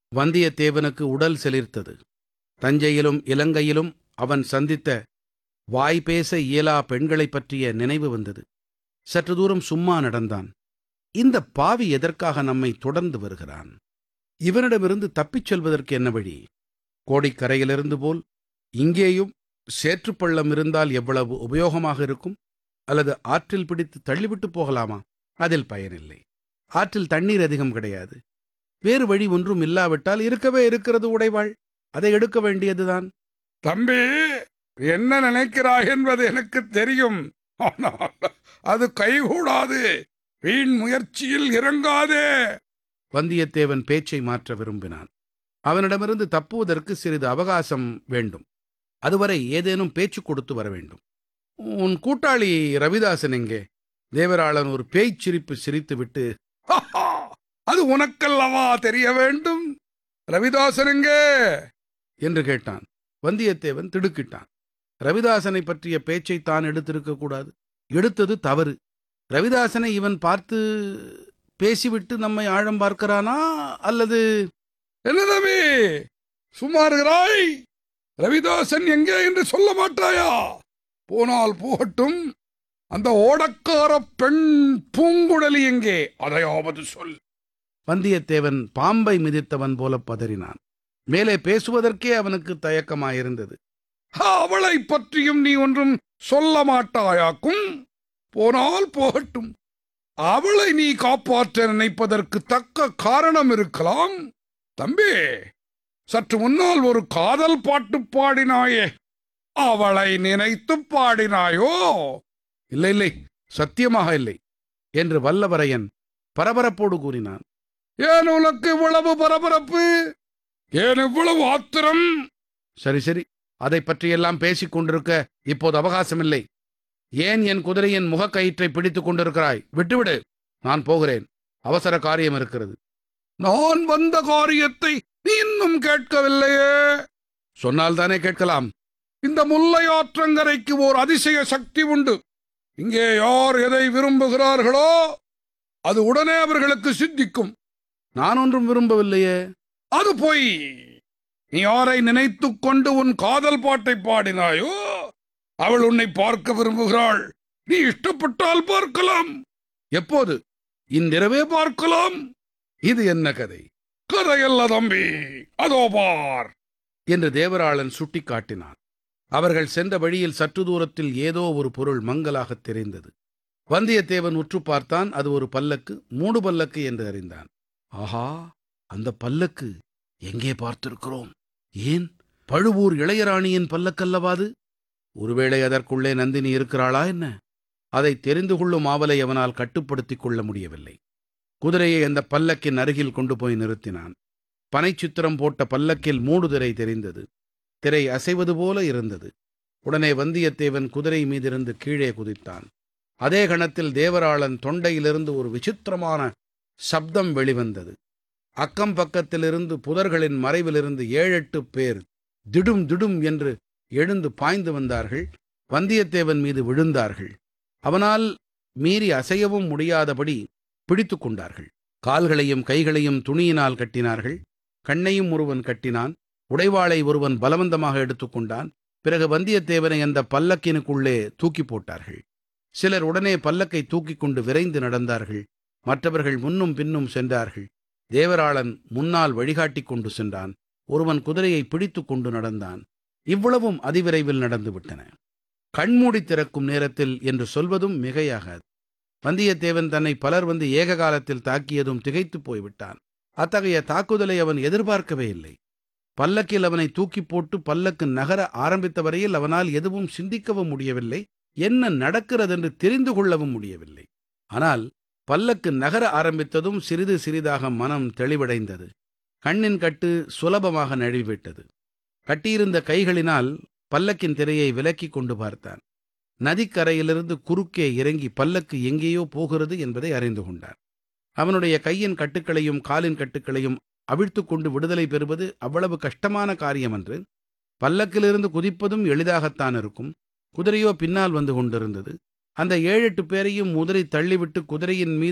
வந்தியத்தேவனுக்கு உடல் சிலிர்த்தது தஞ்சையிலும் இலங்கையிலும் அவன் சந்தித்த வாய் பேச இயலா பெண்களைப் பற்றிய நினைவு வந்தது சற்று தூரம் சும்மா நடந்தான் இந்த பாவி எதற்காக நம்மை தொடர்ந்து வருகிறான் இவனிடமிருந்து தப்பிச் செல்வதற்கு என்ன வழி கோடிக்கரையிலிருந்து போல் இங்கேயும் சேற்றுப்பள்ளம் இருந்தால் எவ்வளவு உபயோகமாக இருக்கும் அல்லது ஆற்றில் பிடித்து தள்ளிவிட்டு போகலாமா அதில் பயனில்லை ஆற்றில் தண்ணீர் அதிகம் கிடையாது வேறு வழி ஒன்றும் இல்லாவிட்டால் இருக்கவே இருக்கிறது உடைவாள் அதை எடுக்க வேண்டியதுதான் தம்பி என்ன நினைக்கிறாய் என்பது எனக்கு தெரியும் ஆனால் அது கைகூடாது வீண் முயற்சியில் இறங்காதே வந்தியத்தேவன் பேச்சை மாற்ற விரும்பினான் அவனிடமிருந்து தப்புவதற்கு சிறிது அவகாசம் வேண்டும் அதுவரை ஏதேனும் பேச்சு கொடுத்து வர வேண்டும் உன் கூட்டாளி ரவிதாசன் எங்கே தேவராளன் ஒரு பேய்ச் சிரிப்பு சிரித்துவிட்டு ஹஹா, அது உனக்கல்லவா தெரிய வேண்டும் ரவிதாசன் எங்கே என்று கேட்டான் வந்தியத்தேவன் திடுக்கிட்டான் ரவிதாசனை பற்றிய பேச்சை தான் எடுத்திருக்க கூடாது எடுத்தது தவறு ரவிதாசனை இவன் பார்த்து பேசிவிட்டு நம்மை ஆழம் பார்க்கிறானா அல்லது என்ன தம்பி சும்மா இருக்கிறாய் ரவிதாசன் எங்கே என்று சொல்ல மாட்டாயா போனால் போகட்டும் அந்த ஓடக்கார பெண் பூங்குழலி எங்கே அதையாவது சொல் வந்தியத்தேவன் பாம்பை மிதித்தவன் போல பதறினான் மேலே பேசுவதற்கே அவனுக்கு தயக்கமாயிருந்தது அவளை பற்றியும் நீ ஒன்றும் சொல்ல மாட்டாயாக்கும் போனால் போகட்டும் அவளை நீ காப்பாற்ற நினைப்பதற்கு தக்க காரணம் இருக்கலாம் தம்பி சற்று முன்னால் ஒரு காதல் பாட்டு பாடினாயே அவளை நினைத்து பாடினாயோ இல்லை இல்லை சத்தியமாக இல்லை என்று வல்லவரையன் பரபரப்போடு கூறினான் ஏன் உனக்கு இவ்வளவு பரபரப்பு ஏன் இவ்வளவு ஆத்திரம் சரி சரி அதை பற்றியெல்லாம் பேசிக் கொண்டிருக்க இப்போது அவகாசமில்லை ஏன் என் குதிரையின் முகக்கயிற்றை பிடித்துக் கொண்டிருக்கிறாய் விட்டுவிடு நான் போகிறேன் அவசர காரியம் இருக்கிறது நான் வந்த காரியத்தை நீ இன்னும் கேட்கவில்லையே சொன்னால் தானே கேட்கலாம் இந்த முல்லை ஆற்றங்கரைக்கு ஓர் அதிசய சக்தி உண்டு இங்கே யார் எதை விரும்புகிறார்களோ அது உடனே அவர்களுக்கு சித்திக்கும் நான் ஒன்றும் விரும்பவில்லையே அது பொய் நீ யாரை நினைத்துக் கொண்டு உன் காதல் பாட்டை பாடினாயோ அவள் உன்னை பார்க்க விரும்புகிறாள் நீ இஷ்டப்பட்டால் பார்க்கலாம் எப்போது இன்றிரவே பார்க்கலாம் இது என்ன கதை கதையல்ல தம்பி அதோ பார் என்று தேவராளன் சுட்டிக்காட்டினான் அவர்கள் சென்ற வழியில் சற்று தூரத்தில் ஏதோ ஒரு பொருள் மங்கலாகத் தெரிந்தது வந்தியத்தேவன் உற்று பார்த்தான் அது ஒரு பல்லக்கு மூடு பல்லக்கு என்று அறிந்தான் ஆஹா அந்த பல்லக்கு எங்கே பார்த்திருக்கிறோம் ஏன் பழுவூர் இளையராணியின் பல்லக்கல்லவாது ஒருவேளை அதற்குள்ளே நந்தினி இருக்கிறாளா என்ன அதை தெரிந்து கொள்ளும் ஆவலை அவனால் கட்டுப்படுத்திக் கொள்ள முடியவில்லை குதிரையை அந்த பல்லக்கின் அருகில் கொண்டு போய் நிறுத்தினான் பனைச்சித்திரம் போட்ட பல்லக்கில் மூடுதிரை தெரிந்தது திரை அசைவது போல இருந்தது உடனே வந்தியத்தேவன் குதிரை மீதிருந்து கீழே குதித்தான் அதே கணத்தில் தேவராளன் தொண்டையிலிருந்து ஒரு விசித்திரமான சப்தம் வெளிவந்தது அக்கம் பக்கத்திலிருந்து புதர்களின் மறைவிலிருந்து ஏழெட்டு பேர் திடும் திடும் என்று எழுந்து பாய்ந்து வந்தார்கள் வந்தியத்தேவன் மீது விழுந்தார்கள் அவனால் மீறி அசையவும் முடியாதபடி பிடித்து கொண்டார்கள் கால்களையும் கைகளையும் துணியினால் கட்டினார்கள் கண்ணையும் ஒருவன் கட்டினான் உடைவாளை ஒருவன் பலவந்தமாக எடுத்துக்கொண்டான் பிறகு வந்தியத்தேவனை அந்த பல்லக்கினுக்குள்ளே தூக்கி போட்டார்கள் சிலர் உடனே பல்லக்கை தூக்கிக் கொண்டு விரைந்து நடந்தார்கள் மற்றவர்கள் முன்னும் பின்னும் சென்றார்கள் தேவராளன் முன்னால் வழிகாட்டிக் கொண்டு சென்றான் ஒருவன் குதிரையை பிடித்துக் கொண்டு நடந்தான் இவ்வளவும் அதிவிரைவில் நடந்துவிட்டன கண்மூடி திறக்கும் நேரத்தில் என்று சொல்வதும் மிகையாகாது வந்தியத்தேவன் தன்னை பலர் வந்து ஏக காலத்தில் தாக்கியதும் திகைத்துப் போய்விட்டான் அத்தகைய தாக்குதலை அவன் எதிர்பார்க்கவே இல்லை பல்லக்கில் அவனை தூக்கி போட்டு பல்லக்கு நகர ஆரம்பித்த வரையில் அவனால் எதுவும் சிந்திக்கவும் முடியவில்லை என்ன நடக்கிறதென்று தெரிந்து கொள்ளவும் முடியவில்லை ஆனால் பல்லக்கு நகர ஆரம்பித்ததும் சிறிது சிறிதாக மனம் தெளிவடைந்தது கண்ணின் கட்டு சுலபமாக நழுவிவிட்டது கட்டியிருந்த கைகளினால் பல்லக்கின் திரையை விலக்கிக் கொண்டு பார்த்தான் நதிக்கரையிலிருந்து குறுக்கே இறங்கி பல்லக்கு எங்கேயோ போகிறது என்பதை அறிந்து கொண்டான் அவனுடைய கையின் கட்டுக்களையும் காலின் கட்டுக்களையும் அவிழ்த்து கொண்டு விடுதலை பெறுவது அவ்வளவு கஷ்டமான காரியமன்று பல்லக்கிலிருந்து குதிப்பதும் எளிதாகத்தான் இருக்கும் குதிரையோ பின்னால் வந்து கொண்டிருந்தது அந்த ஏழெட்டு பேரையும் உதறி தள்ளிவிட்டு குதிரையின் மீது